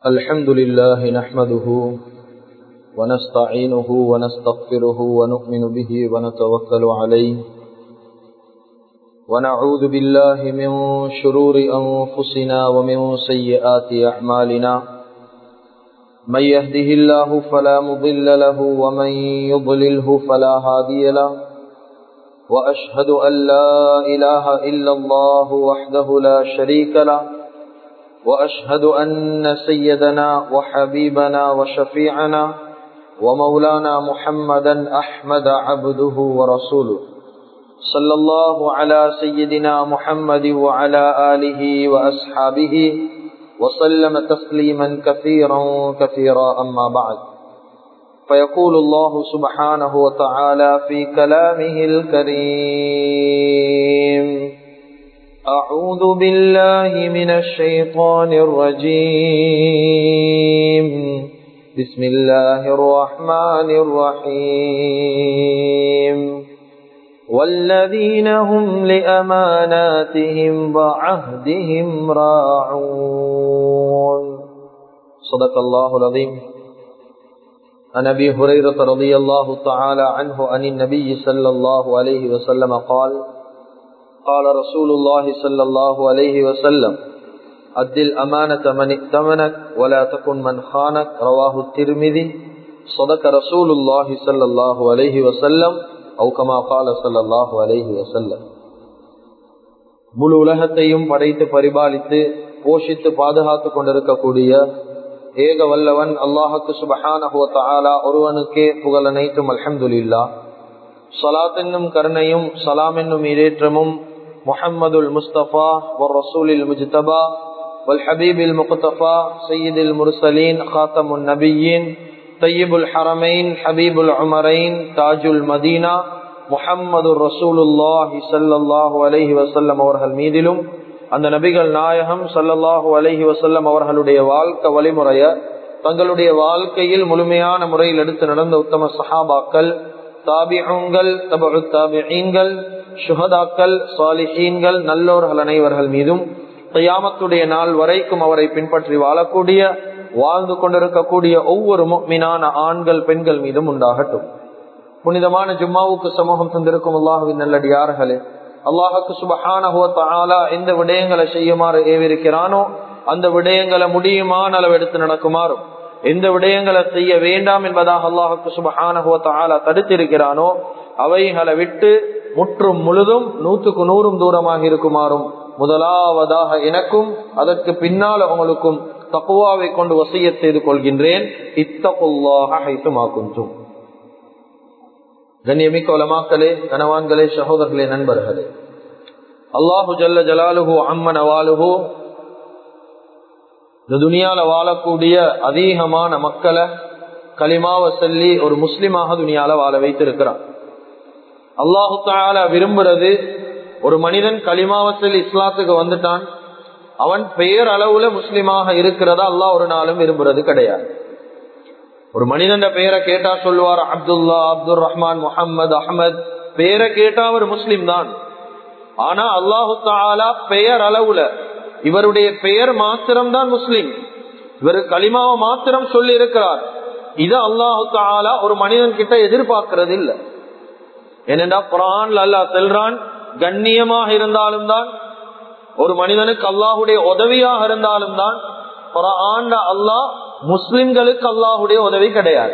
الحمد لله نحمده ونستعينه ونستغفره ونؤمن به ونتوكل عليه ونعوذ بالله من شرور أنفسنا ومن سيئات أعمالنا من يهده الله فلا مضل له ومن يضلله فلا هادي له وأشهد أن لا إله إلا الله وحده لا شريك له وأشهد أن سيدنا وحبيبنا وشفيعنا ومولانا محمدا أحمد عبده ورسوله صلى الله على سيدنا محمد وعلى آله وأصحابه وسلم تسليما كثيرا كثيرا أما بعد فيقول الله سبحانه وتعالى في كلامه الكريم أعوذ بالله من الشيطان الرجيم بسم الله الرحمن الرحيم والذين هم لأماناتهم وعهدهم راعون صدق الله العظيم عن أبي هريرة رضي الله تعالى عنه عن النبي صلى الله عليه وسلم قال قال رسول الله صلى الله عليه وسلم أد الأمانة من ائتمنك ولا تكن من خانك رواه الترمذي صدق رسول الله صلى الله عليه وسلم أو كما قال صلى الله عليه وسلم முழு உலகத்தையும் படைத்து பரிபாலித்து போஷித்து பாதுகாத்து கொண்டிருக்கக்கூடிய ஏக வல்லவன் அல்லாஹுக்கு சுபஹானஹுவத்தாலா ஒருவனுக்கே புகழ் அனைத்தும் அல்ஹம்துலில்லா சலாத் என்னும் கருணையும் சலாம் என்னும் இரேற்றமும் முஹம்மதுல் முஸ்தபா ஒரு ரசூலில் முஜ்தபா والحبيب المقتفى سيد المرسلين خاتم النبيين طيب الحرمين حبيب العمرين تاج المدينة முஹம்மது ரசூலுல்லாஹி சல்லாஹு அலஹி வசல்லம் அவர்கள் மீதிலும் அந்த நபிகள் நாயகம் சல்லல்லாஹு அலஹி வசல்லம் அவர்களுடைய வாழ்க்கை வழிமுறைய தங்களுடைய வாழ்க்கையில் முழுமையான முறையில் எடுத்து நடந்த உத்தம சஹாபாக்கள் தாபிகள் தபு தாபிகள் சுகதாக்கள் சாலிஹீன்கள் நல்லோர்கள் அனைவர்கள் மீதும் கையாமத்துடைய நாள் வரைக்கும் அவரை பின்பற்றி வாழக்கூடிய வாழ்ந்து கொண்டிருக்கக்கூடிய ஒவ்வொரு மீனான ஆண்கள் பெண்கள் மீதும் உண்டாகட்டும் புனிதமான ஜும்மாவுக்கு சமூகம் தந்திருக்கும் அல்லாஹுவின் நல்லடியார்களே அல்லாஹுக்கு சுபஹான எந்த விடயங்களை செய்யுமாறு ஏவிருக்கிறானோ அந்த விடயங்களை முடியுமான அளவு எடுத்து நடக்குமாறும் எந்த விடயங்களை செய்ய வேண்டாம் என்பதாக அல்லாஹுக்கு சுபஹான தடுத்திருக்கிறானோ அவைகளை விட்டு முற்றும் முழுதும் நூற்றுக்கு நூறும் தூரமாக இருக்குமாறும் முதலாவதாக எனக்கும் அதற்கு பின்னால் உங்களுக்கும் தக்குவாவை கொண்டு வசிய செய்து கொள்கின்றேன் இத்தகுல்லாகும் கண்ணியமிக்க உலமாக்களே கனவான்களே சகோதரர்களே நண்பர்களே அல்லாஹு ஜல்ல ஜலாலுஹோ அம்மன் அவாலுஹோ இந்த துனியால வாழக்கூடிய அதிகமான மக்களை களிமாவை சொல்லி ஒரு முஸ்லிமாக துனியால வாழ வைத்திருக்கிறான் அல்லாஹு தால விரும்புறது ஒரு மனிதன் களிமாவசல் இஸ்லாத்துக்கு வந்துட்டான் அவன் பெயர் அளவுல முஸ்லிமாக இருக்கிறதா அல்லாஹ் ஒரு நாளும் விரும்புறது கிடையாது ஒரு மனிதன் பெயரை கேட்டா சொல்லுவார் அப்துல்லா அப்துல் ரஹ்மான் முகமது அஹமத் பெயரை கேட்டா அவர் முஸ்லிம் தான் ஆனா அல்லாஹு தாலா பெயர் அளவுல இவருடைய பெயர் மாத்திரம் தான் முஸ்லிம் இவர் களிமாவை மாத்திரம் சொல்லி இருக்கிறார் இது அல்லாஹு தாலா ஒரு மனிதன் கிட்ட எதிர்பார்க்கறது இல்லை ஏனென்றா குரான் அல்லா செல்றான் கண்ணியமாக இருந்தாலும் தான் ஒரு மனிதனுக்கு அல்லாஹுடைய உதவியாக இருந்தாலும் தான் குரான் அல்லாஹ் முஸ்லிம்களுக்கு அல்லாஹுடைய உதவி கிடையாது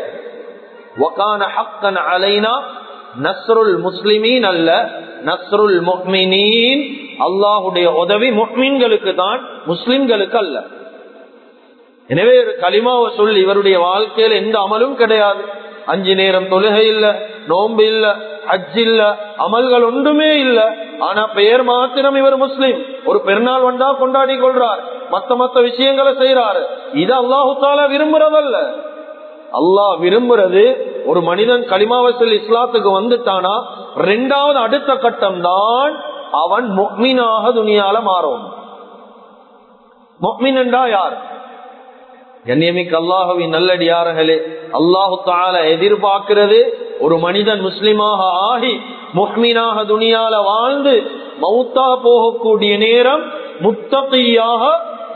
நஸ்ருல் முஸ்லிமீன் அல்ல நஸ்ருல் முக்மினீன் அல்லாஹுடைய உதவி முக்மீன்களுக்கு தான் முஸ்லிம்களுக்கு அல்ல எனவே களிமாவை சொல்லி இவருடைய வாழ்க்கையில எந்த அமலும் கிடையாது அஞ்சு நேரம் தொழுகை இல்ல நோன்பு இல்ல ஹஜ் இல்ல அமல்கள் ஒன்றுமே இல்ல ஆனா பெயர் மாத்திரம் இவர் முஸ்லீம் ஒரு பெருநாள் வந்தா கொண்டாடி கொள்றார் மத்த மத்த விஷயங்களை செய்யறாரு இது அல்லாஹு தாலா விரும்புறதல்ல அல்லாஹ் விரும்புறது ஒரு மனிதன் களிமாவசல் இஸ்லாத்துக்கு வந்துட்டானா ரெண்டாவது அடுத்த கட்டம் தான் அவன் மொக்மீனாக துணியால மாறும் மொக்மின் என்றா யார் கண்ணியமிக்கு அல்லாஹுவின் நல்லடியார்களே அல்லாஹு தால எதிர்பார்க்கிறது ஒரு மனிதன் முஸ்லிமாக ஆகி முஹ்மீனாக துணியால வாழ்ந்து மௌத்தா போகக்கூடிய நேரம் முத்தகையாக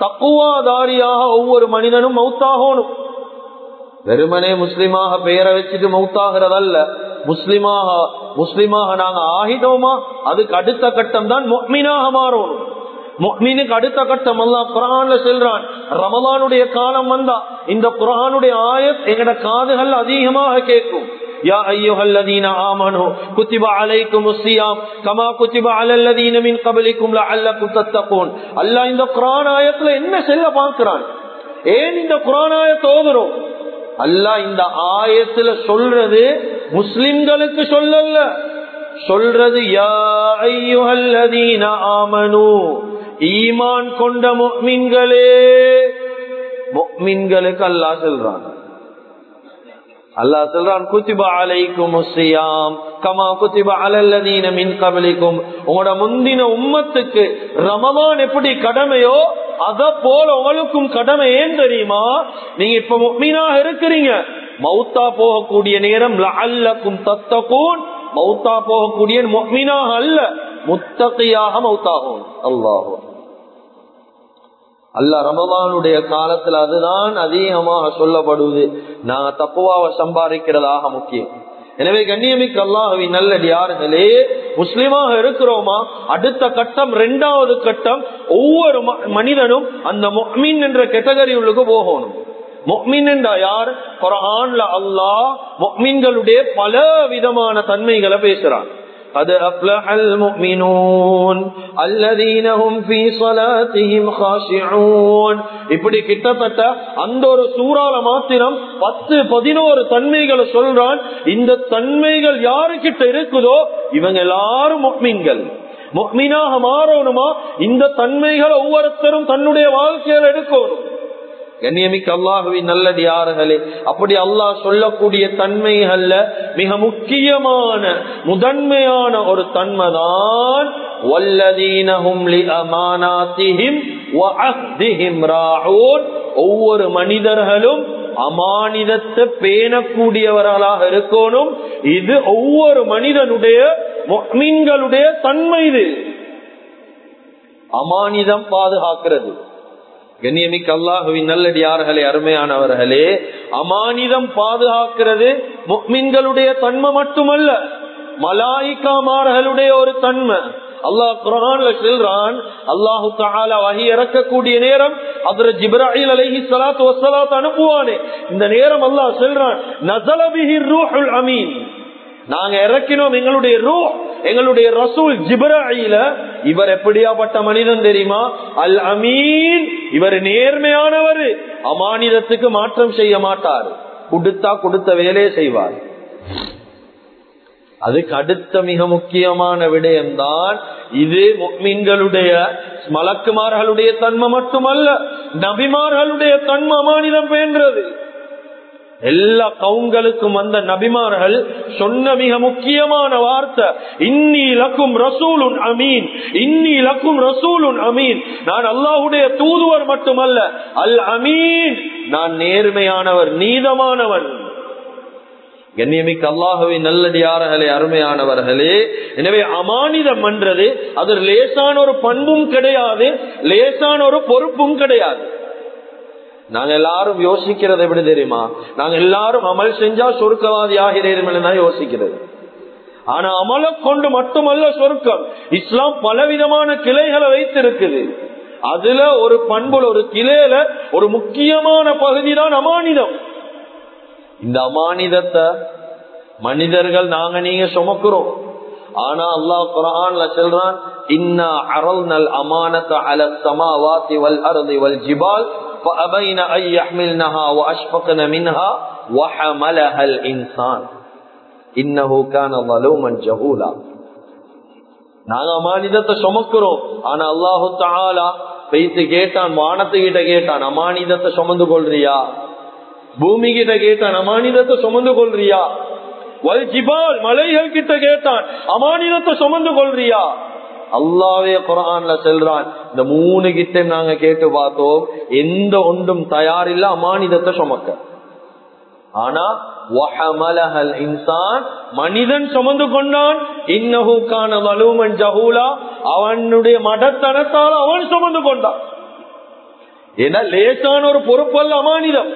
தக்குவாதாரியாக ஒவ்வொரு மனிதனும் மௌத்தாகணும் வெறுமனே முஸ்லிமாக பெயரை வச்சுட்டு மௌத்தாகிறதல்ல முஸ்லிமாக முஸ்லிமாக நாங்க ஆகிட்டோமா அதுக்கு அடுத்த கட்டம் தான் மொஹ்மீனாக மாறணும் மொஹ்மீனுக்கு அடுத்த கட்டம் அல்லா குரான்ல செல்றான் ரமலானுடைய காலம் வந்தா இந்த குரானுடைய ஆயத் எங்கட காதுகள் அதிகமாக கேட்கும் يا أيها الذين آمنوا كتب عليكم الصيام كما كتب على الذين من قبلكم لعلكم تتقون அல்லாஹ் இந்த குர்ஆன் ஆயத்துல என்ன செல்ல பார்க்கிறான் ஏன் இந்த குர்ஆன் ஆயத்தை ஓதுறோம் அல்லாஹ் இந்த ஆயத்துல சொல்றது முஸ்லிம்களுக்கு சொல்லல சொல்றது யா ஐயுஹல்லதீன ஆமனு ஈமான் கொண்ட முஃமின்களே முஃமின்களுக்கு அல்லாஹ் சொல்றான் அல்லாஹ் சொல்றான் குத்திபா அலைக்கும் முஸ்ஸியாம் கமா குத்திபா அலல்லதீன மின் கபலிக்கும் உங்களோட முந்தின உம்மத்துக்கு ரமதான் எப்படி கடமையோ அத போல உங்களுக்கும் கடமை ஏன் தெரியுமா நீங்க இப்ப மீனாக இருக்கிறீங்க மௌத்தா போகக்கூடிய நேரம் அல்லக்கும் தத்தகூன் மௌத்தா போகக்கூடிய மீனாக அல்ல முத்தகையாக மௌத்தாகும் அல்லாஹோ அல்ல ரமதானுடைய காலத்துல அதுதான் அதிகமாக சொல்லப்படுவது நாங்க தப்புவாவை சம்பாதிக்கிறதாக முக்கியம் எனவே கண்ணியமிக்க அல்லாஹவி நல்லடியார்களே முஸ்லிமாக இருக்கிறோமா அடுத்த கட்டம் இரண்டாவது கட்டம் ஒவ்வொரு மனிதனும் அந்த மொஹ்மின் என்ற கேட்டகரி உள்ளுக்கு போகணும் மொஹ்மின் என்றா யார் குரான்ல அல்லாஹ் மொஹ்மின்களுடைய பல விதமான தன்மைகளை பேசுறான் قد أفلح المؤمنون الذين هم في صلاتهم خاشعون இப்படி கிட்டத்தட்ட அந்த ஒரு சூறால மாத்திரம் பத்து பதினோரு தன்மைகளை சொல்றான் இந்த தன்மைகள் யாருக்கிட்ட இருக்குதோ இவங்க எல்லாரும் மொக்மீன்கள் மொக்மீனாக மாறணுமா இந்த தன்மைகளை ஒவ்வொருத்தரும் தன்னுடைய வாழ்க்கையில எடுக்கணும் கண்ணியமிக்க அல்லாஹுவின் நல்லடியார்களே அப்படி அல்லாஹ் சொல்லக்கூடிய தன்மைகள்ல மிக முக்கியமான முதன்மையான ஒரு தன்மைதான் ஒவ்வொரு மனிதர்களும் அமானிதத்தை பேணக்கூடியவர்களாக இருக்கணும் இது ஒவ்வொரு மனிதனுடைய மீன்களுடைய தன்மை இது அமானிதம் பாதுகாக்கிறது கண்ணியமிக்க அல்லாஹுவின் நல்லடியார்களே அருமையானவர்களே அமானிதம் பாதுகாக்கிறது முக்மின்களுடைய தன்மை மட்டுமல்ல மலாய்க்காமார்களுடைய ஒரு தன்மை அல்லாஹ் குரான்ல செல்றான் அல்லாஹு தாலா வகி இறக்கக்கூடிய நேரம் அதுல ஜிப்ராஹில் அலஹி சலாத்து வசலாத்து அனுப்புவானே இந்த நேரம் அல்லாஹ் செல்றான் நசலபிஹி ரூஹுல் அமீன் நாங்க இறக்கினோம் எங்களுடைய ரூ எங்களுடைய ரசூல் ஜிப்ராஹில இவர் எப்படியாப்பட்ட மனிதன் தெரியுமா அல் அமீன் இவர் நேர்மையானவர் அமானிதத்துக்கு மாற்றம் செய்ய மாட்டார் கொடுத்தா கொடுத்த வேலையை செய்வார் அதுக்கு அடுத்த மிக முக்கியமான விடயம்தான் இது மீன்களுடைய மலக்குமார்களுடைய தன்மை மட்டுமல்ல நபிமார்களுடைய தன்மை அமானிதம் பேன்றது எல்லா கவுங்களுக்கும் வந்த நபிமார்கள் சொன்ன மிக முக்கியமான வார்த்தை இன்னி லக்கும் ரசூலுன் அமீன் இன்னி லக்கும் ரசூலுன் அமீன் நான் அல்லாஹுடைய தூதுவர் மட்டுமல்ல அல் அமீன் நான் நேர்மையானவர் நீதமானவன் கண்ணியமிக்க அல்லாஹுவை நல்லடியார்களே அருமையானவர்களே எனவே அமானிதம் என்றது அது லேசான ஒரு பண்பும் கிடையாது லேசான ஒரு பொறுப்பும் கிடையாது நாங்க எல்லாரும் யோசிக்கிறது எப்படி தெரியுமா நாங்க எல்லாரும் அமல் செஞ்சா சொர்க்கவாதி ஆகிறேன் தான் யோசிக்கிறது ஆனா அமலை கொண்டு மட்டுமல்ல சொர்க்கம் இஸ்லாம் பலவிதமான கிளைகளை வைத்திருக்குது அதுல ஒரு பண்புல ஒரு கிளையில ஒரு முக்கியமான பகுதி தான் அமானிதம் இந்த அமானிதத்தை மனிதர்கள் நாங்க நீங்க சுமக்கிறோம் ஆனா அல்லாஹ் குரான்ல சொல்றான் இன்னா அரல்னல் அமானத அல சமாவாதி வல் அர்தி வல் ஜிபால் فأبين أن يحملنها وأشفقن منها وحملها الإنسان إنه كان ظلوما جهولا நாங்க அமானிதத்தை சுமக்கிறோம் ஆனா அல்லாஹு தாலா பேசி கேட்டான் வானத்துக்கிட்ட கேட்டான் அமானிதத்தை சுமந்து கொள்றியா பூமி கிட்ட கேட்டான் அமானிதத்தை சுமந்து கொள்றியா வல் ஜிபால் மலைகள் கிட்ட கேட்டான் அமானிதத்தை சுமந்து கொள்றியா அல்லாவே குரான்ல செல்றான் இந்த மூணு கிட்ட நாங்க கேட்டு பார்த்தோம் எந்த ஒன்றும் தயாரில்ல அமானிதத்தை சுமக்க ஆனா இன்சான் மனிதன் சுமந்து கொண்டான் இன்னஹூக்கான வலுமன் ஜஹூலா அவனுடைய மடத்தனத்தால் அவன் சுமந்து கொண்டான் ஏன்னா லேசான ஒரு பொறுப்பல்ல அமானிதம்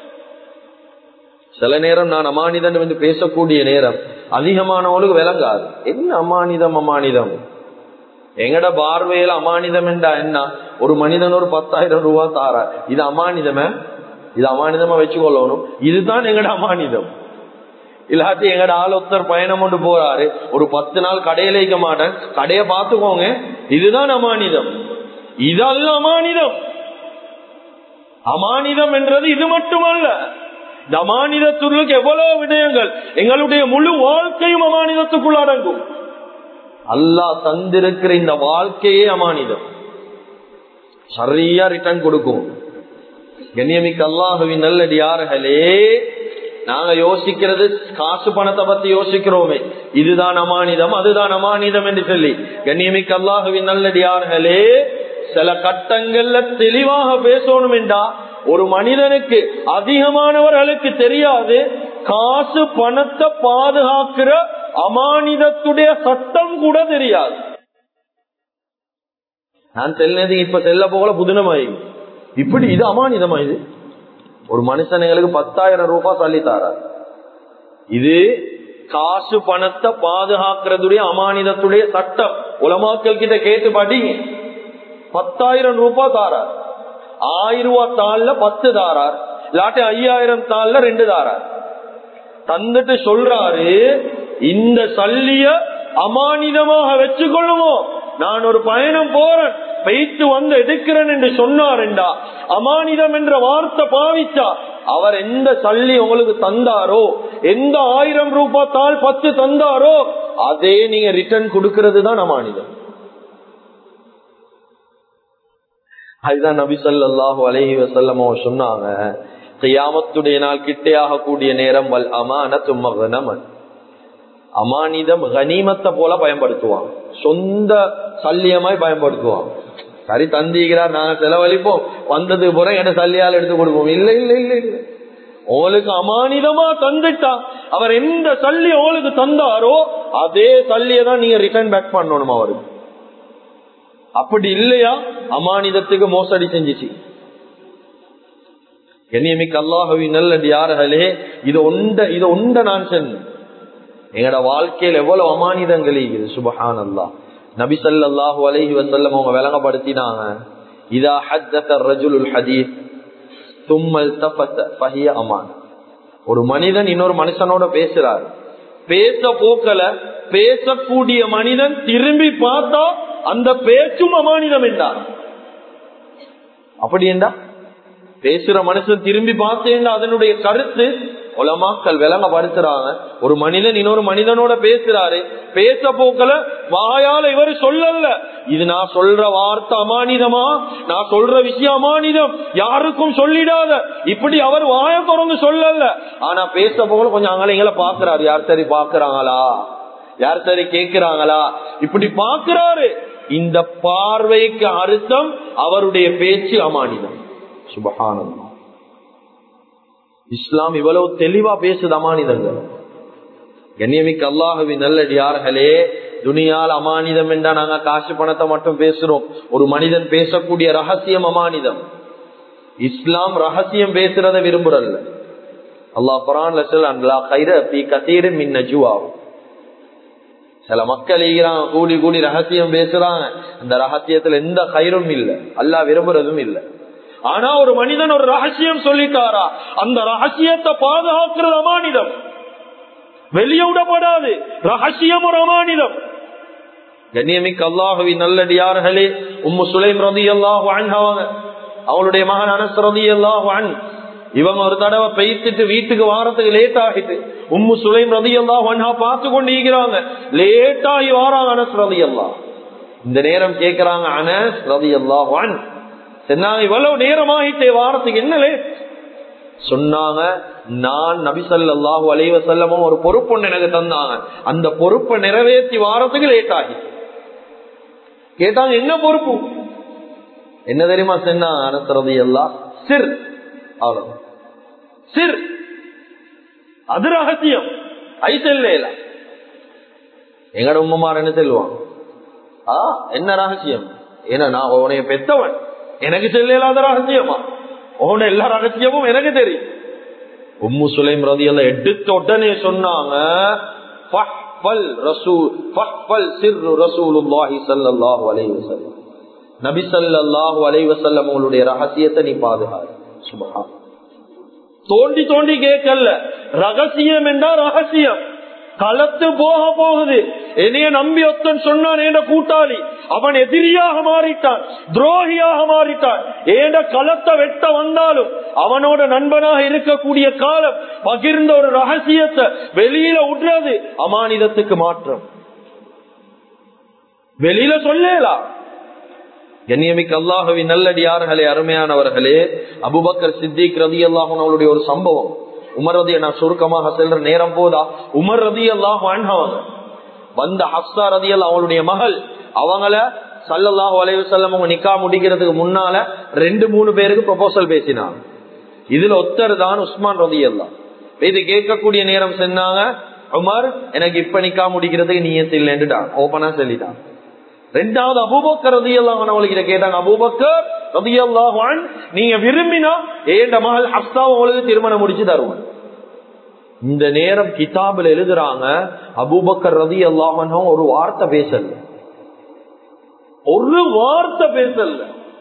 சில நேரம் நான் அமானிதன் வந்து பேசக்கூடிய நேரம் அதிகமானவங்களுக்கு விளங்காது என்ன அமானிதம் அமானிதம் எங்கட பார்வையில அமானிதம் என்றா என்ன ஒரு மனிதன் ஒரு பத்தாயிரம் ரூபாய் தார இது அமானிதமே இது அமானிதமா வச்சுக்கொள்ளணும் இதுதான் எங்கட அமானிதம் இல்லாட்டி எங்கட ஆள் ஒருத்தர் பயணம் கொண்டு போறாரு ஒரு பத்து நாள் கடையில வைக்க மாட்டேன் கடையை பார்த்துக்கோங்க இதுதான் அமானிதம் இதல்ல அமானிதம் அமானிதம் என்றது இது மட்டுமல்ல இந்த அமானிதத்துள்ளுக்கு எவ்வளவு விடயங்கள் எங்களுடைய முழு வாழ்க்கையும் அமானிதத்துக்குள் அடங்கும் அல்லாஹ் தந்திருக்கிற இந்த வாழ்க்கையே அமானிதம் சரியா ரிட்டர்ன் கொடுக்கும் கண்ணியமிக்க அல்லாஹுவின் நல்லடியார்களே நாங்க யோசிக்கிறது காசு பணத்தை பத்தி யோசிக்கிறோமே இதுதான் அமானிதம் அதுதான் அமானிதம் என்று சொல்லி கண்ணியமிக்க அல்லாஹுவின் நல்லடியார்களே சில கட்டங்கள்ல தெளிவாக பேசணும் என்றா ஒரு மனிதனுக்கு அதிகமானவர்களுக்கு தெரியாது காசு பணத்தை பாதுகாக்கிற அமானிதத்துடைய சட்டம் கூட தெரியாது நான் செல்லினது இப்ப செல்ல போகல புதினமாயி இப்படி இது அமானிதமா இது ஒரு மனுஷனுங்களுக்கு பத்தாயிரம் ரூபாய் தள்ளித்தாரார் இது காசு பணத்தை பாதுகாக்கிறதுடைய அமானிதத்துடைய சட்டம் உலமாக்கள் கிட்ட கேட்டு பாட்டீங்க பத்தாயிரம் ரூபாய் தாரார் ஆயிரம் ரூபாய் தாள்ல பத்து தாரார் இல்லாட்டி ஐயாயிரம் தாள்ல ரெண்டு தாரார் தந்துட்டு சொல்றாரு இந்த சல்லிய அமானிதமாக வச்சுக்கொள்ளுவோம் நான் ஒரு பயணம் போறேன் பெய்த்து வந்து எடுக்கிறேன் என்று சொன்னார்டா அமானிதம் என்ற வார்த்தை பாவிச்சா அவர் எந்த சல்லி உங்களுக்கு தந்தாரோ எந்த ஆயிரம் ரூபாய் தாள் பத்து தந்தாரோ அதே நீங்க ரிட்டர்ன் கொடுக்கிறது தான் அமானிதம் அதுதான் நபி சொல்லாஹு அலஹி வசல்லமோ சொன்னாங்க கியாமத்துடைய நாள் கிட்டையாக கூடிய நேரம் வல் அமானத்து மகனமன் அமானிதம் கனிமத்தை போல பயன்படுத்துவாங்க சொந்த சல்லியமாய் பயன்படுத்துவாங்க சரி தந்திக்கிறார் நாங்க செலவழிப்போம் வந்தது புற என சல்லியால் எடுத்து கொடுப்போம் இல்ல இல்ல இல்ல இல்ல உங்களுக்கு அமானிதமா தந்துட்டா அவர் எந்த சல்லி உங்களுக்கு தந்தாரோ அதே சல்லியை தான் நீங்க ரிட்டர்ன் பேக் பண்ணணும் அவருக்கு அப்படி இல்லையா அமானிதத்துக்கு மோசடி செஞ்சிச்சு கண்ணியமிக்க அல்லாஹவி நல்லது யார்களே இது உண்ட இது உண்ட நான் சொன்னேன் எங்கட வாழ்க்கையில் எவ்வளவு அமானிதங்கள் இருக்குது சுபஹான் அல்லா நபி சல்லாஹு அலஹி வசல்லம் அவங்க விளங்கப்படுத்தினாங்க இதா ஹத்தத்த ரஜுலுல் ஹதீஸ் தும்மல் தப்பத்த பஹிய அமான் ஒரு மனிதன் இன்னொரு மனுஷனோட பேசுறார் பேச போக்கல பேசக்கூடிய மனிதன் திரும்பி பார்த்தா அந்த பேச்சும் அமானிதம் என்றார் அப்படி என்றா பேசுற மனுஷன் திரும்பி பார்த்தேன் அதனுடைய கருத்து உலமாக்கள் விளங்கப்படுத்துறாங்க ஒரு மனிதன் இன்னொரு மனிதனோட பேசுறாரு பேச போக்கல வாயால இவர் சொல்லல இது நான் சொல்ற வார்த்தை அமானிதமா நான் சொல்ற விஷயம் அமானிதம் யாருக்கும் சொல்லிடாத இப்படி அவர் வாய திறந்து சொல்லல ஆனா பேச போகல கொஞ்சம் அங்கலைங்களை பாக்குறாரு யார் சரி பாக்குறாங்களா யார் சரி கேக்குறாங்களா இப்படி பாக்குறாரு இந்த பார்வைக்கு அர்த்தம் அவருடைய பேச்சு அமானிதம் சுபகானந்தம் இஸ்லாம் இவ்வளவு தெளிவா பேசுது அமானிதங்கள் கண்ணியமிக்க அல்லாஹுவின் நல்லடியார்களே துணியால் அமானிதம் என்றா நாங்க காசு பணத்தை மட்டும் பேசுறோம் ஒரு மனிதன் பேசக்கூடிய ரகசியம் அமானிதம் இஸ்லாம் ரகசியம் பேசுறத விரும்புறல்ல அல்லாஹ் குரான்ல சொல்ல கைர பி கத்தீரு மின் நஜுவாவும் சில மக்கள் ஈகிறாங்க கூடி கூடி ரகசியம் பேசுறாங்க அந்த ரகசியத்துல எந்த கயிறும் இல்ல அல்லா விரும்புறதும் இல்ல ஆனா ஒரு மனிதன் ஒரு ரகசியம் சொல்லிட்டாரா அந்த ரகசியத்தை பாதுகாக்கிறது அமானிதம் வெளியே விடப்படாது ரகசியம் ஒரு அமானிதம் கண்ணியமிக்க அல்லாஹுவி நல்லடியார்களே உம்மு சுலைம் ரதி அல்லாஹு அன்ஹாவாங்க அவளுடைய மகன் அனஸ் ரதி அல்லாஹு அன் இவங்க ஒரு தடவை பெய்த்துட்டு வீட்டுக்கு வாரத்துக்கு லேட் ஆகிட்டு உம்மு சுலைம் ரதி அல்லா ஒன்ஹா பார்த்து கொண்டு ஈகிறாங்க லேட் ஆகி வாராங்க அனஸ் ரதி அல்லா இந்த நேரம் கேக்குறாங்க அனஸ் ரதி அல்லா ஒன் சொன்னாங்க இவ்வளவு நேரம் ஆகிட்டே வாரத்துக்கு என்ன லேட் சொன்னாங்க நான் நபிசல்லாஹு அலைவ செல்லமும் ஒரு பொறுப்பு எனக்கு தந்தாங்க அந்த பொறுப்பை நிறைவேற்றி வாரத்துக்கு லேட் ஆகி கேட்டாங்க என்ன பொறுப்பு என்ன தெரியுமா சொன்னா அனசரதி எல்லாம் சிர் அவ்வளவு சிர் அது ரகசியம் ஐசல்ல எங்கட உம்மமார் என்ன செல்வான் ஆ என்ன ரகசியம் ஏன்னா நான் உனைய பெத்தவன் எனக்கு செல்லாத ரகசியமா உன எல்லா ரகசியமும் எனக்கு தெரியும் உம்மு சுலைம் ரதி எல்லாம் எடுத்த உடனே சொன்னாங்க நபி சல்லாஹு அலைவசல்லம் உங்களுடைய ரகசியத்தை நீ பாதுகாரு சுபகா தோண்டி தோண்டி கேட்கல ரகசியம் என்றா ரகசியம் களத்து போக போகுது என்னைய நம்பி ஒத்தன் சொன்னான் ஏண்ட கூட்டாளி அவன் எதிரியாக மாறிட்டான் துரோகியாக மாறிட்டான் ஏண்ட களத்தை வெட்ட வந்தாலும் அவனோட நண்பனாக இருக்கக்கூடிய காலம் பகிர்ந்த ஒரு ரகசியத்தை வெளியில விடுறது அமானிதத்துக்கு மாற்றம் வெளியில சொல்லலாம் கண்ணியமிக்க அல்லாஹவி நல்லடியார்களே அருமையானவர்களே அபுபக்கர் சித்திக் ரதி அல்லாஹன் அவளுடைய ஒரு சம்பவம் உமர் ரதிய நான் சுருக்கமாக செல்ற நேரம் போதா உமர் ரதி அல்லாஹ் வாழ்ந்தவங்க வந்த ஹப்சா ரதி அல்லா அவளுடைய மகள் அவங்கள சல்லல்லாஹு அலைவு செல்லம் அவங்க நிக்கா முடிக்கிறதுக்கு முன்னால ரெண்டு மூணு பேருக்கு ப்ரொபோசல் பேசினாங்க இதுல ஒத்தர் தான் உஸ்மான் ரதி அல்லா இது கேட்கக்கூடிய நேரம் சொன்னாங்க உமர் எனக்கு இப்ப நிக்கா முடிக்கிறதுக்கு நீயத்து இல்லைன்னுட்டான் ஓப்பனா சொல்லிட்டான் ரெண்டாவது அபூபக்கர் ரதியல்லாஹன் அவளுக்கு கேட்டாங்க அபூபக்கர் ரதியல்லாஹன் நீங்க விரும்பினா ஏண்ட மகள் ஹப்சாவை உங்களுக்கு திருமணம் முடிச்சு தருவான் இந்த நேரம் கிதாபில் எழுதுறாங்க அபூபக்கர் ரதி அல்லாஹன் ஒரு வார்த்தை பேசல ஒரு வார்த்தை பேசல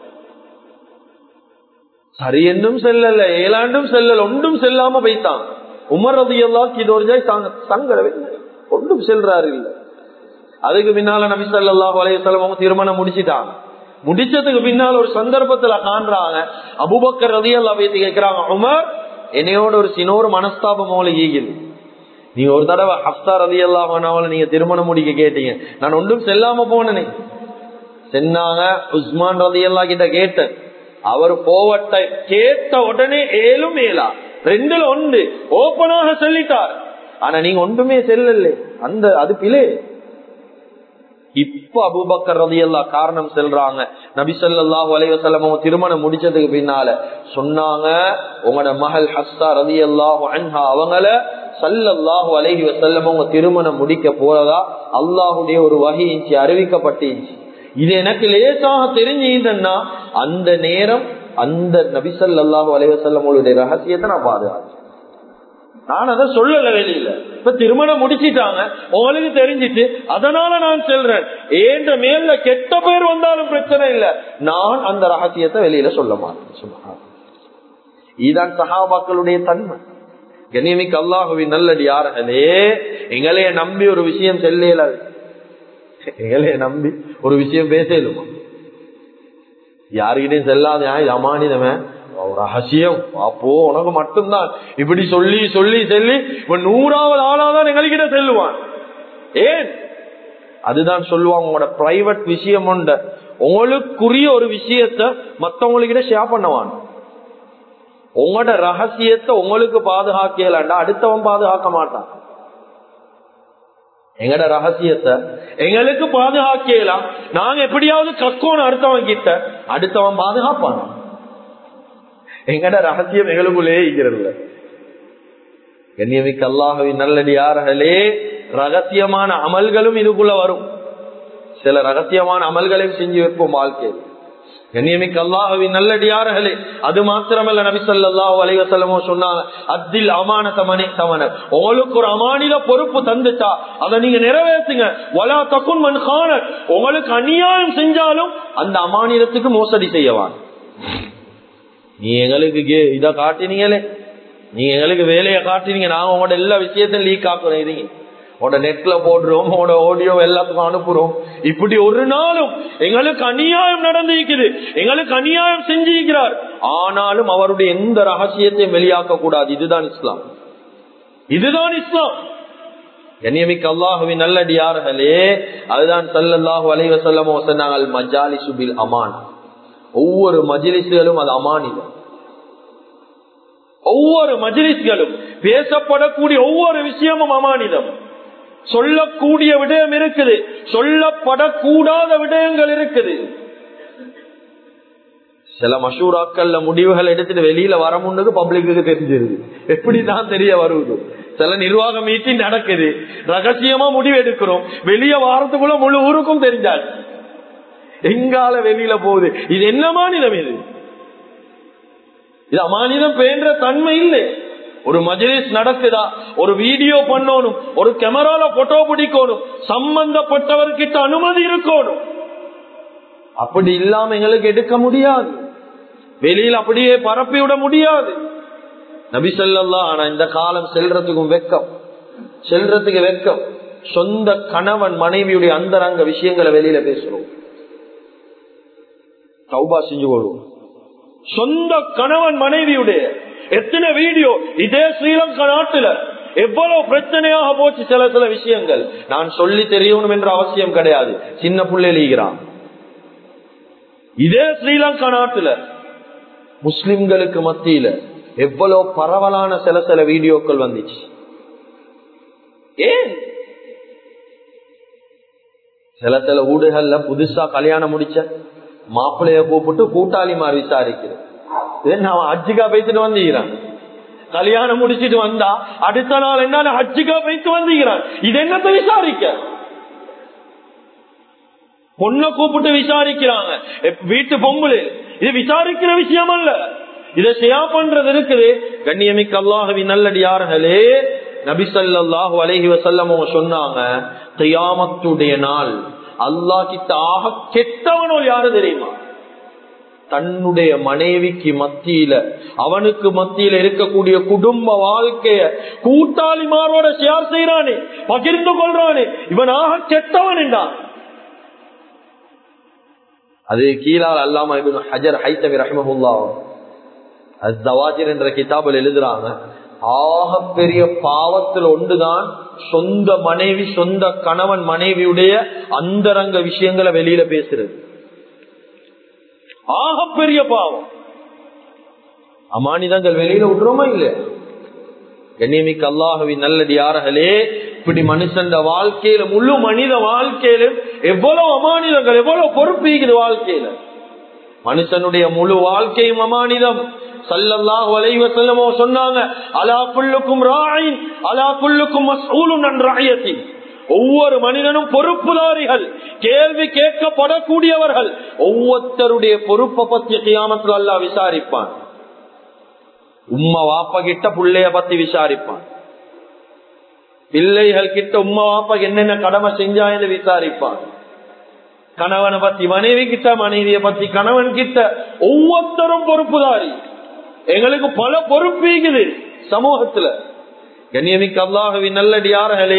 சரி என்றும் செல்லல ஏழாண்டும் செல்லல ஒன்றும் செல்லாம போய்த்தான் உமர் ரதி அல்லாஹ் இதோர்ஜாய் சங்கடவே ஒன்றும் செல்றாரு இல்லை அதுக்கு பின்னால நபி சல்லாஹூ அலையம் அவங்க திருமணம் முடிச்சுட்டாங்க முடிச்சதுக்கு பின்னால் ஒரு சந்தர்ப்பத்துல காண்றாங்க அபுபக்கர் ரதி அல்லா பேசி கேட்கிறாங்க உமர் என்னையோட ஒரு சினோரு மனஸ்தாபம் அவளை ஈகுது நீங்க ஒரு தடவை ஹப்தா ரதி அல்லாஹ் நீங்க திருமணம் முடிக்க கேட்டீங்க நான் ஒன்றும் செல்லாம போனேனே சென்னாங்க உஸ்மான் ரதி அல்லா கிட்ட கேட்டேன் அவர் போவட்ட கேட்ட உடனே ஏழும் ஏலா ரெண்டுல ஒன்று ஓப்பனாக சொல்லிட்டார் ஆனா நீங்க ஒன்றுமே செல்லல அந்த அது பிளே இப்ப அபுபக்கர் ரதி அல்லா காரணம் செல்றாங்க நபி சொல்லாஹு அலைவசல்லம் திருமணம் முடிச்சதுக்கு பின்னால சொன்னாங்க உங்களோட மகள் ஹஸ்தா ரதி அல்லாஹு அன்ஹா அவங்கள சல்லல்லாஹு அலஹி வசல்லம் அவங்க திருமணம் முடிக்க போறதா அல்லாஹுடைய ஒரு வகை அறிவிக்கப்பட்டுச்சு இது எனக்கு லேசாக தெரிஞ்சுன்னா அந்த நேரம் அந்த நபிசல்லாஹு அலைவசல்லமுடைய ரகசியத்தை நான் பாதுகாத்தேன் நான் அதை சொல்லல வெளியில இப்ப திருமணம் முடிச்சிட்டாங்க உங்களுக்கு தெரிஞ்சிட்டு அதனால நான் சொல்றேன் ஏன்ற மேல கெட்ட பேர் வந்தாலும் பிரச்சனை இல்ல நான் அந்த ரகசியத்தை வெளியில சொல்ல மாட்டேன் சும்மா இதுதான் சகாபாக்களுடைய தன்மை கனிமிக்கு அல்லாஹுவின் நல்லடி யார்களே எங்களைய நம்பி ஒரு விஷயம் செல்ல எங்களைய நம்பி ஒரு விஷயம் பேசலுமா யாருக்கிட்டையும் செல்லாத அமானிதமே ரகசியம் அப்போ உனக்கு மட்டும்தான் இப்படி சொல்லி சொல்லி சொல்லி இப்ப நூறாவது ஆளாதான் எங்ககிட்ட செல்லுவான் ஏன் அதுதான் சொல்லுவாங்க உங்களோட பிரைவேட் விஷயம் உண்ட உங்களுக்குரிய ஒரு விஷயத்த மத்தவங்களுக்கிட்ட ஷேர் பண்ணுவான் உங்களோட ரகசியத்தை உங்களுக்கு பாதுகாக்கலாண்டா அடுத்தவன் பாதுகாக்க மாட்டான் எங்கட ரகசியத்தை எங்களுக்கு பாதுகாக்கலாம் நாங்க எப்படியாவது கக்கோன்னு அடுத்தவன் கிட்ட அடுத்தவன் பாதுகாப்பான் எங்கட ரகசியம் எங்களுக்குள்ளே இருக்கிறது கண்ணியமிக்க அல்லாஹவின் நல்லடியார்களே ரகசியமான அமல்களும் இதுக்குள்ள வரும் சில ரகசியமான அமல்களையும் செஞ்சு வைப்போம் வாழ்க்கையில் கண்ணியமிக்க அல்லாஹவின் நல்லடியார்களே அது மாத்திரமல்ல நபி சொல்லாஹு அலைவசல்லமோ சொன்னாங்க அத்தில் அமான தமனே தமனர் உங்களுக்கு ஒரு அமானித பொறுப்பு தந்துட்டா அதை நீங்க நிறைவேற்றுங்க வலா தக்குன் மண் காணர் உங்களுக்கு அநியாயம் செஞ்சாலும் அந்த அமானிதத்துக்கு மோசடி செய்யவான் நீ எங்களுக்கு இத காட்டினீங்களே நீங்க எங்களுக்கு வேலையை காட்டினீங்க நாங்க உங்களோட எல்லா விஷயத்தையும் லீக் ஆக்குறோம் இது உங்களோட நெட்ல போடுறோம் உங்களோட ஆடியோ எல்லாத்துக்கும் அனுப்புறோம் இப்படி ஒரு நாளும் எங்களுக்கு அநியாயம் நடந்திருக்குது எங்களுக்கு அநியாயம் செஞ்சிருக்கிறார் ஆனாலும் அவருடைய எந்த ரகசியத்தையும் வெளியாக்க கூடாது இதுதான் இஸ்லாம் இதுதான் இஸ்லாம் கண்ணியமிக்க அல்லாஹுவின் நல்லடியார்களே அதுதான் சல்லல்லாஹு அலைவசல்லமோ சொன்னாங்க மஜாலி சுபில் அமான் ஒவ்வொரு மஜிலிஸ்களும் அது அமானிதம் ஒவ்வொரு மஜிலிஸ்களும் பேசப்படக்கூடிய ஒவ்வொரு விஷயமும் அமானிதம் சொல்லக்கூடிய விடயம் இருக்குது சொல்லப்படக்கூடாத விடயங்கள் இருக்குது சில மஷூராக்கள்ல முடிவுகள் எடுத்துட்டு வெளியில வர முன்னது பப்ளிக்கு தெரிஞ்சிருது எப்படிதான் தெரிய வருவது சில நிர்வாக மீட்டிங் நடக்குது ரகசியமா முடிவு எடுக்கிறோம் வெளியே வாரத்துக்குள்ள முழு ஊருக்கும் தெரிஞ்சாச்சு எங்கால வெளியில போகுது இது என்ன மாநிலம் இது இது அமானிதம் பேன்ற தன்மை இல்லை ஒரு மஜ்லிஸ் நடக்குதா ஒரு வீடியோ பண்ணணும் ஒரு கேமரால போட்டோ பிடிக்கணும் சம்பந்தப்பட்டவர்கிட்ட அனுமதி இருக்கணும் அப்படி இல்லாம எங்களுக்கு எடுக்க முடியாது வெளியில் அப்படியே பரப்பி விட முடியாது நபி சொல்லலாம் ஆனா இந்த காலம் செல்றதுக்கும் வெக்கம் செல்றதுக்கு வெக்கம் சொந்த கணவன் மனைவியுடைய அந்தரங்க விஷயங்களை வெளியில பேசுறோம் சௌபா செஞ்சு கொள்வோம் சொந்த கணவன் மனைவியுடைய எத்தனை வீடியோ இதே ஸ்ரீலங்கா நாட்டுல எவ்வளவு பிரச்சனையாக போச்சு சில சில விஷயங்கள் நான் சொல்லி தெரியணும் என்ற அவசியம் கிடையாது சின்ன புள்ளை எழுகிறான் இதே ஸ்ரீலங்கா நாட்டுல முஸ்லிம்களுக்கு மத்தியில எவ்வளவு பரவலான சில சில வீடியோக்கள் வந்துச்சு ஏன் சில சில ஊடுகள்ல புதுசா கல்யாணம் முடிச்ச மாப்பிள்ளைய கூப்பிட்டு கூட்டாளிமார் விசாரிக்கிறது நான் ஹஜ்ஜிக்கா பேசிட்டு வந்தீங்கிறான் கல்யாணம் முடிச்சிட்டு வந்தா அடுத்த நாள் என்ன ஹஜ்ஜிக்கா பேசிட்டு வந்தீங்கிறான் இது என்னத்தை விசாரிக்க பொண்ணை கூப்பிட்டு விசாரிக்கிறாங்க வீட்டு பொம்புல இது விசாரிக்கிற விஷயம் அல்ல இதை ஷியா பண்றது இருக்குது கண்ணியமிக்க அல்லாஹவி நல்லடியார்களே நபிசல்லாஹு அலஹி வசல்லம் சொன்னாங்க கையாமத்துடைய நாள் அல்லா கிட்ட ஆக கெட்டவனோ யாரு தெரியுமா தன்னுடைய மனைவிக்கு மத்தியில அவனுக்கு மத்தியில இருக்கக்கூடிய குடும்ப வாழ்க்கைய கூட்டாளிமாரோட ஷேர் செய்யறானே பகிர்ந்து கொள்றானே இவன் ஆக கெட்டவன் என்றான் அது கீழால் அல்லாம ஹஜர் ஹைத்தமி ரஹமஹுல்லா ஜவாஜிர் என்ற கிதாபில் எழுதுறாங்க ஆக பெரிய பாவத்தில் ஒன்றுதான் சொந்த மனைவி சொந்த கணவன் மனைவியுடைய அந்தரங்க விஷயங்களை வெளியில பேசுறது ஆக பெரிய பாவம் அமானிதங்கள் வெளியில விடுறோமா இல்லையா கண்ணியமிக்க அல்லாஹவி நல்லடியார்களே இப்படி மனுஷன் வாழ்க்கையில முழு மனித வாழ்க்கையில எவ்வளவு அமானிதங்கள் எவ்வளவு பொறுப்பு இருக்குது வாழ்க்கையில மனுஷனுடைய முழு வாழ்க்கையும் அமானிதம் சல்லல்லாஹு அலைஹி வஸல்லம் சொன்னாங்க அலா குல்லுக்கும் ராயின் அலா குல்லுக்கும் மஸ்ஊலுன் அன் ரஅயத்தி ஒவ்வொரு மனிதனும் பொறுப்புதாரிகள் கேள்வி கேட்கப்படக்கூடியவர்கள் ஒவ்வொருத்தருடைய பொறுப்பை பத்தி கியாமத்தில் அல்லாஹ் விசாரிப்பான் உம்மா வாப்பா கிட்ட பிள்ளைய பத்தி விசாரிப்பான் பிள்ளைகள் கிட்ட உம்மா வாப்பா என்னென்ன கடமை செஞ்சா என்று விசாரிப்பான் கணவனை பத்தி மனைவி கிட்ட மனைவியை பத்தி கணவன் கிட்ட ஒவ்வொருத்தரும் பொறுப்புதாரி எங்களுக்கு பல பொறுப்பு இருக்குது சமூகத்துல கண்ணியமிக்க அல்லாஹவி நல்லடியார்களே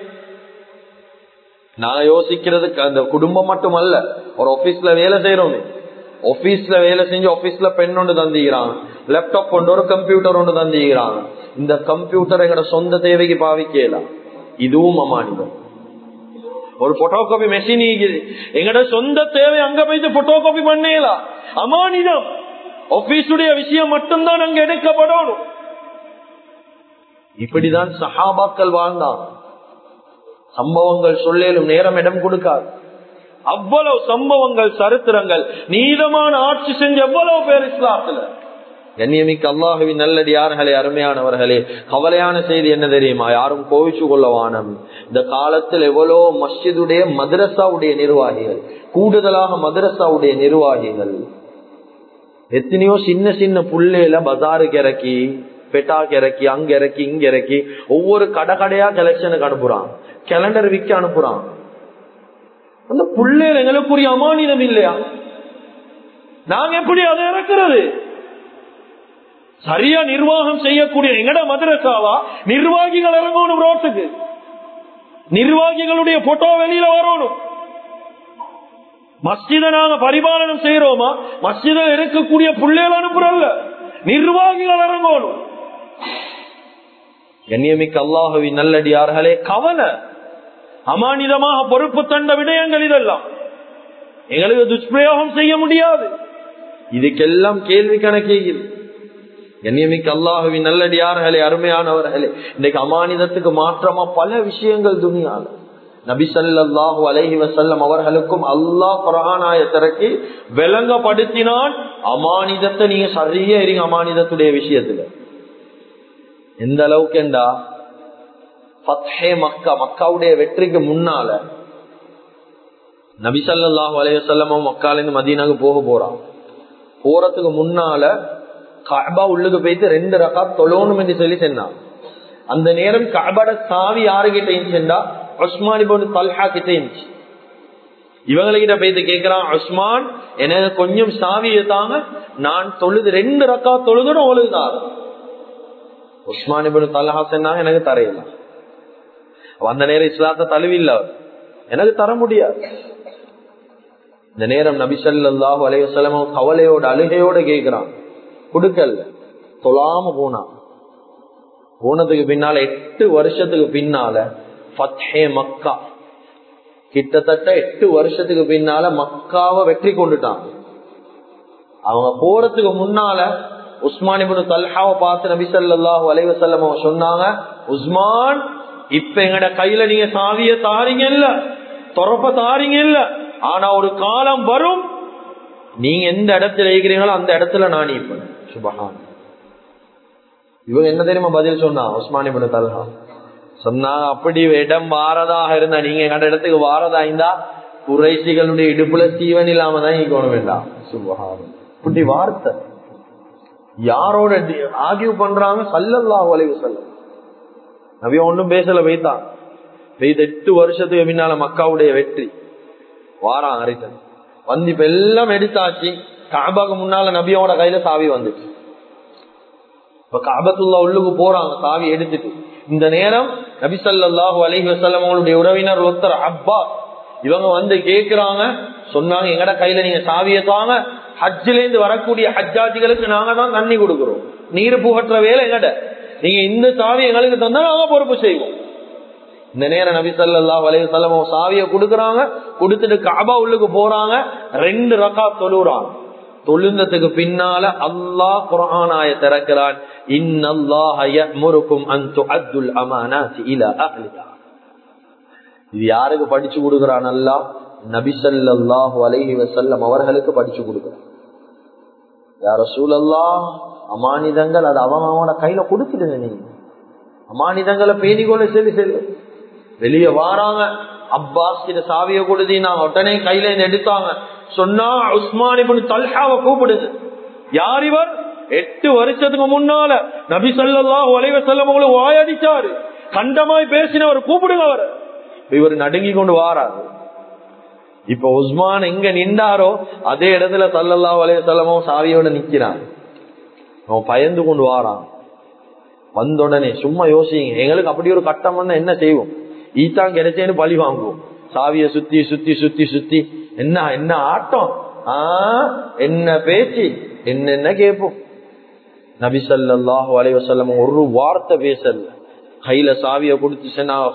நான் யோசிக்கிறதுக்கு அந்த குடும்பம் மட்டும் அல்ல ஒரு ஆபீஸ்ல வேலை செய்யறோமே ஆபீஸ்ல வேலை செஞ்சு ஆபீஸ்ல பெண் ஒன்று தந்திக்கிறான் லேப்டாப் கொண்டு ஒரு கம்ப்யூட்டர் ஒன்று தந்திக்கிறான் இந்த கம்ப்யூட்டர் எங்கட சொந்த தேவைக்கு பாவிக்கலாம் இதுவும் அமானிதம் ஒரு போட்டோ காப்பி மெஷின் எங்கட சொந்த தேவை அங்க போயிட்டு போட்டோ காப்பி பண்ணலாம் அமானிதம் ஆபீஸுடைய விஷயம் மட்டும்தான் அங்க எடுக்கப்படணும் இப்படிதான் சஹாபாக்கள் வாழ்ந்தான் சம்பவங்கள் சொல்லேலும் நேரம் இடம் கொடுக்காது அவ்வளவு சம்பவங்கள் சரித்திரங்கள் நீதமான ஆட்சி செஞ்ச எவ்வளவு பேர் இஸ்லாத்துல கண்ணியமிக்க அல்லாஹுவின் நல்லடியார்களே அருமையானவர்களே கவலையான செய்தி என்ன தெரியுமா யாரும் கோவிச்சு கொள்ள வானம் இந்த காலத்தில் எவ்வளோ மஸ்ஜிதுடைய மதரசாவுடைய நிர்வாகிகள் கூடுதலாக மதரசாவுடைய நிர்வாகிகள் எத்தனையோ சின்ன சின்ன புள்ளையில பஜாருக்கு இறக்கி பெட்டாக்கு இறக்கி அங்க இறக்கி இங்க இறக்கி ஒவ்வொரு கடை கடையா கலெக்ஷனுக்கு அனுப்புறான் கேலண்டர் விற்க அனுப்புறான் அந்த புள்ளையில எங்களுக்குரிய அமானிதம் இல்லையா நாங்க எப்படி அதை இறக்குறது சரியா நிர்வாகம் செய்யக்கூடிய எங்கட மதுரசாவா நிர்வாகிகள் இறங்கணும் ரோட்டுக்கு நிர்வாகிகளுடைய போட்டோ வெளியில வரணும் மஸ்ஜித நாங்க பரிபாலனம் செய்யறோமா மஸ்ஜித இருக்கக்கூடிய புள்ளைகள் அனுப்புறல்ல நிர்வாகிகள் இறங்கணும் கண்ணியமிக்க அல்லாஹவி நல்லடியார்களே கவலை அமானிதமாக பொறுப்பு தந்த விடயங்கள் இதெல்லாம் எங்களுக்கு துஷ்பிரயோகம் செய்ய முடியாது இதுக்கெல்லாம் கேள்வி கணக்கேயில் கண்ணியமிக்க அல்லாஹுவின் நல்லடியார்களே அருமையானவர்களே இன்னைக்கு அமானிதத்துக்கு மாற்றமா பல விஷயங்கள் துணியால நபி சல்லாஹு அலஹி வசல்லம் அவர்களுக்கும் அல்லாஹ் குரானாய திறக்கி விளங்கப்படுத்தினான் அமானிதத்தை நீங்க சரியா இருங்க அமானிதத்துடைய விஷயத்துல எந்த அளவுக்கு என்றா பத்ஹே மக்கா மக்காவுடைய வெற்றிக்கு முன்னால நபிசல்லாஹு அலையசல்லமும் மக்காலிருந்து மதீனாக்கு போக போறான் போறதுக்கு முன்னால காபா உள்ளுக்கு போயிட்டு ரெண்டு ரகா தொழணும் என்று சொல்லி சொன்னான் அந்த நேரம் காபாட சாவி யாரு கிட்ட இருந்துச்சுண்டா உஸ்மான் போட்டு தல்ஹா கிட்ட இருந்துச்சு இவங்ககிட்ட போயிட்டு கேட்கிறான் உஸ்மான் எனக்கு கொஞ்சம் சாவியை தாங்க நான் தொழுது ரெண்டு ரக்கா தொழுதுன்னு ஒழுகுதான் உஸ்மான் இப்படி தல்ஹா சொன்னாங்க எனக்கு தரையில அந்த நேரம் இஸ்லாத்த தழுவில்ல அவர் எனக்கு தர முடியாது இந்த நேரம் நபிசல்லாஹு அலைவசலம் கவலையோட அழுகையோட கேட்கிறான் கொடுக்கல தொழாம போனான் போனதுக்கு பின்னால எட்டு வருஷத்துக்கு பின்னால ஃபத்ஹே மக்கா கிட்டத்தட்ட எட்டு வருஷத்துக்கு பின்னால மக்காவை வெற்றி கொண்டுட்டான் அவங்க போறதுக்கு முன்னால உஸ்மானிபுன் தல்ஹாவை பார்த்து நபி சல்லாஹூ அலைவசல்லம் சொன்னாங்க உஸ்மான் இப்ப எங்கட கையில நீங்க சாவிய தாரீங்க இல்ல துறப்ப தாரீங்க இல்ல ஆனா ஒரு காலம் வரும் நீங்க எந்த இடத்துல இருக்கிறீங்களோ அந்த இடத்துல நான் இப்ப சுபகான் இவங்க என்ன தெரியுமா பதில் சொன்னா உஸ்மானிபுன் தல்ஹா சொன்னாங்க அப்படி இடம் வாரதாக இருந்தா நீங்க எங்கட இடத்துக்கு வாரதா இருந்தா குறைசிகளுடைய இடுப்புல சீவன் இல்லாம தான் இருக்கணும் வேண்டாம் சுபகான் இப்படி வார்த்தை யாரோட ஆகிய பண்றாங்க சல்லல்லா வளைவு செல்ல நவிய ஒன்றும் பேசல வைத்தான் பெய்த எட்டு வருஷத்துக்கு பின்னால மக்காவுடைய வெற்றி வாரான் அரைத்தன் வந்து இப்ப எல்லாம் எடுத்தாச்சு காபாக்கு முன்னால நபியோட கையில சாவி வந்துச்சு இப்ப காபத்துல்லா உள்ளுக்கு போறாங்க சாவி எடுத்துட்டு இந்த நேரம் நபி சல்லாஹூ அலஹி வசல்லம் அவங்களுடைய உறவினர் ஒருத்தர் அப்பா இவங்க வந்து கேக்குறாங்க சொன்னாங்க எங்கட கையில நீங்க சாவியை தாங்க ஹஜ்ஜில இருந்து வரக்கூடிய ஹஜ்ஜாதிகளுக்கு நாங்க தான் தண்ணி கொடுக்கிறோம் நீர் புகற்ற வேலை எங்கட நீங்க இந்த சாவி எங்களுக்கு தந்தா நாங்க பொறுப்பு செய்வோம் இந்த நேரம் நபி சல்லா வலைய செல்லம் சாவியை கொடுக்கறாங்க கொடுத்துட்டு காபா உள்ளுக்கு போறாங்க ரெண்டு ரக்கா தொழுறாங்க தொழுந்ததுக்கு பின்னால அல்லாஹ் குரானாய திறக்கிறான் இது யாருக்கு படிச்சு கொடுக்கிறான் அல்லா நபிசல்லாஹு அலைஹி வசல்லம் அவர்களுக்கு படிச்சு கொடுக்கிறான் யார சூழல்லா அமானிதங்கள் அது அவன் அவனோட கையில கொடுத்துடுங்க நீங்க அமானிதங்களை பேணிக்கொள்ள சொல்லி செல்லு வெளியே வாராங்க அப்பாஸ் கிட்ட சாவிய கொடுத்தீங்க உடனே கையில இருந்து எடுத்தாங்க சொன்னா உஸ்மான் இப்படி தல்ஹாவை கூப்பிடுது யார் இவர் எட்டு வருஷத்துக்கு முன்னால நபி சொல்லா உலக செல்லம் உங்களுக்கு வாயடிச்சாரு கண்டமாய் பேசினவர் கூப்பிடுங்க அவர் இவர் நடுங்கி கொண்டு வாராரு இப்ப உஸ்மான் எங்க நின்றாரோ அதே இடத்துல சல்லல்லா வலைய செல்லமும் சாவியோட நிக்கிறான் அவன் பயந்து கொண்டு வாரான் வந்த உடனே சும்மா யோசிங்க எங்களுக்கு அப்படி ஒரு கட்டம் வந்தா என்ன செய்வோம் ஈத்தான் கிடைச்சேன்னு பழி வாங்குவோம் சாவிய சுத்தி சுத்தி சுத்தி சுத்தி என்ன என்ன ஆட்டம் ஆஹ் என்ன பேச்சு என்னென்ன கேட்போம் நபி சல்லாஹு அலைவசல்லம் ஒரு வார்த்தை பேசல கையில சாவிய கொடுத்து சொன்னாங்க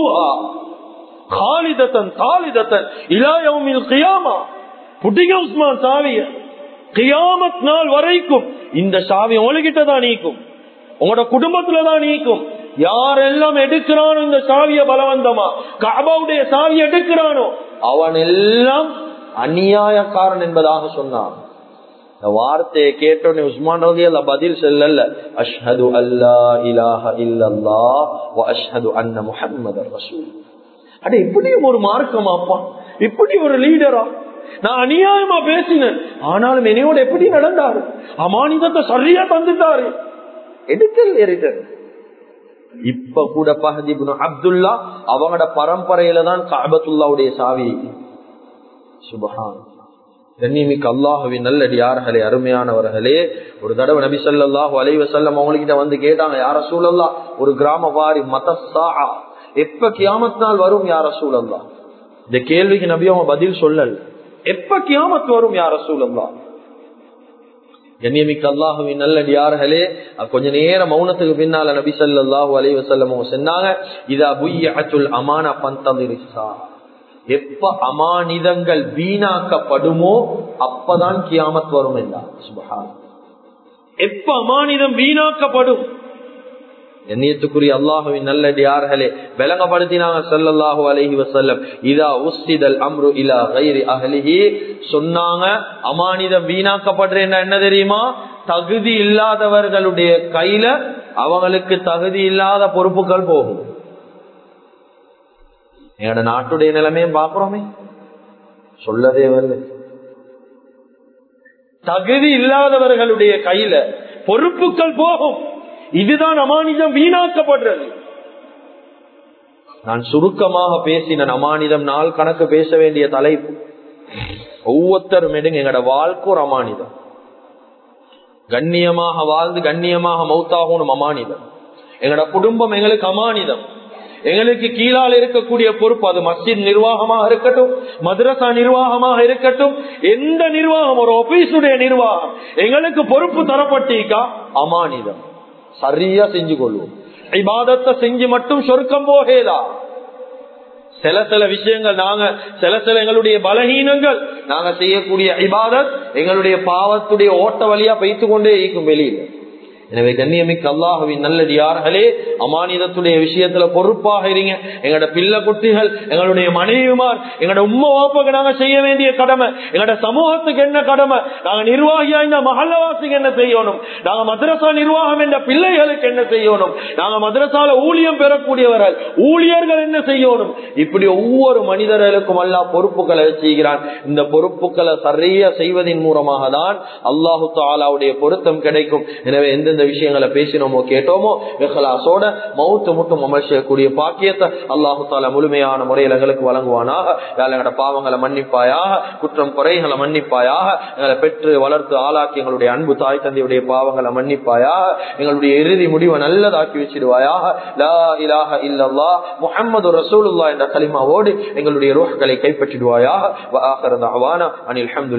காலிதத்தன் காலிதத்தன் இலாயமில் கியாமா புட்டிக உஸ்மான் சாவிய கியாமத் நாள் வரைக்கும் இந்த சாவி உலகிட்ட தான் நீக்கும் உங்களோட குடும்பத்துல தான் நீக்கும் யாரெல்லாம் எடுக்கிறானோ இந்த சாவிய பலவந்தமா காபாவுடைய சாவி எடுக்கிறானோ அவன் எல்லாம் அநியாயக்காரன் என்பதாக சொன்னான் இந்த வார்த்தையை கேட்டோன்னே உஸ்மான் ரவி அல்ல பதில் செல்லல்ல அஷ்ஹது அல்லா இலாஹ இல்லல்லா அஷ்ஹது அன்ன முஹம்மது ரசூல் அட இப்படியும் ஒரு மார்க்கமா அப்பா இப்படி ஒரு லீடரா நான் அநியாயமா பேசினேன் ஆனாலும் என்னையோட எப்படி நடந்தாரு அமானிதத்தை சரியா தந்துட்டாரு எடுக்கல் ஏறிட்டாரு இப்ப கூட பஹதிபுன் அப்துல்லா அவங்களோட பரம்பரையில தான் காபத்துல்லாவுடைய சாவி சுபஹான் கண்ணியமிக்கு அல்லாஹுவின் நல்லடியார்களே அருமையானவர்களே ஒரு தடவை நபி சொல்லாஹு அலைவசல்லம் அவங்ககிட்ட வந்து கேட்டாங்க யார சூழல்லா ஒரு கிராம வாரி மதசா எப்ப கியாமத் நாள் வரும் யார சூழல்லா இந்த கேள்விக்கு நபி அவங்க பதில் சொல்லல் எப்ப கியாமத் வரும் யார சூழல்லா கண்ணியமிக்க அல்லாஹுவின் நல்லடியார்களே கொஞ்ச நேரம் மௌனத்துக்கு பின்னால நபி சல்லாஹூ அலைவசல்லம் சொன்னாங்க இதா புய்யல் அமான பந்தலிரிசா எப்ப அமானிதங்கள் வீணாக்கப்படுமோ அப்பதான் கியாமத் வரும் என்றார் சுபஹான் எப்ப அமானிதம் வீணாக்கப்படும் எண்ணியத்துக்குரிய அல்லாஹுவின் நல்லடியார்களே விளங்கப்படுத்தினாங்க சல்லல்லாஹு அலஹி வசல்லம் இதா உஸ்திதல் அம்ரு இலா கைரி அகலிஹி சொன்னாங்க அமானிதம் வீணாக்கப்படுறேன்னா என்ன தெரியுமா தகுதி இல்லாதவர்களுடைய கையில அவங்களுக்கு தகுதி இல்லாத பொறுப்புகள் போகும் எங்களோட நாட்டுடைய நிலைமையும் பாக்குறோமே சொல்லதே வரல தகுதி இல்லாதவர்களுடைய கையில பொறுப்புகள் போகும் இதுதான் அமானிதம் வீணாக்கப்படுறது நான் சுருக்கமாக பேசின அமானிதம் நாள் கணக்கு பேச வேண்டிய தலைப்பு ஒவ்வொருத்தரும் எடுங்க எங்கட வாழ்க்கை ஒரு அமானிதம் கண்ணியமாக வாழ்ந்து கண்ணியமாக மௌத்தாகணும் அமானிதம் எங்கட குடும்பம் எங்களுக்கு அமானிதம் எங்களுக்கு கீழால் இருக்கக்கூடிய பொறுப்பு அது மஸ்ஜித் நிர்வாகமாக இருக்கட்டும் மദ്രസா நிர்வாகமாக இருக்கட்டும் எந்த நிர்வாகம் ஒரு ஆபீஸுடைய நிர்வாகம் எங்களுக்கு பொறுப்பு தரப்பட்டீக்கா அமானிதம் சரியா செஞ்சு கொள்வோம் இபாதத்தை செஞ்சு மட்டும் சொருக்கம் போகேதா சில சில விஷயங்கள் நாங்க சில சில எங்களுடைய பலகீனங்கள் நாங்க செய்யக்கூடிய இபாதத் எங்களுடைய பாவத்துடைய ஓட்ட வழியா பைத்து கொண்டே இருக்கும் வெளியில எனவே கண்ணியமிக்க அல்லாஹுவின் நல்லது யார்களே அமானிதத்துடைய விஷயத்துல பொறுப்பாக இருங்க எங்களோட பிள்ளை குட்டிகள் எங்களுடைய மனைவிமார் எங்களோட உம்மா வாப்பாக்கு நாங்க செய்ய வேண்டிய கடமை எங்களோட சமூகத்துக்கு என்ன கடமை நாங்க நிர்வாகியா இந்த மகல்லவாசிக்கு என்ன செய்யணும் நாங்க மദ്രസா நிர்வாகம் என்ற பிள்ளைகளுக்கு என்ன செய்யணும் நாங்க மദ്രസാல ஊழியம் பெறக்கூடியவர்கள் ஊழியர்கள் என்ன செய்யணும் இப்படி ஒவ்வொரு மனிதர்களுக்கும் அல்லா பொறுப்புகளை செய்கிறான் இந்த பொறுப்புகளை சரியா செய்வதன் மூலமாக தான் அல்லாஹு தாலாவுடைய பொருத்தம் கிடைக்கும் எனவே எந்தெந்த விஷயங்களை பேசினோமோ கேட்டோமோ இஹ்லாசோட மௌத்து மட்டும் அமல் செய்யக்கூடிய பாக்கியத்தை அல்லாஹு தாலா முழுமையான முறையில் எங்களுக்கு வழங்குவானாக எங்களோட பாவங்களை மன்னிப்பாயாக குற்றம் குறைகளை மன்னிப்பாயாக எங்களை பெற்று வளர்த்து ஆளாக்கி எங்களுடைய அன்பு தாய் தந்தையுடைய பாவங்களை மன்னிப்பாயாக எங்களுடைய இறுதி முடிவை நல்லதாக்கி வச்சிடுவாயாக லா இலாஹ இல்லல்லா முஹம்மது ரசூலுல்லா என்ற கலிமாவோடு எங்களுடைய ரோஹ்களை கைப்பற்றிடுவாயாக அனில்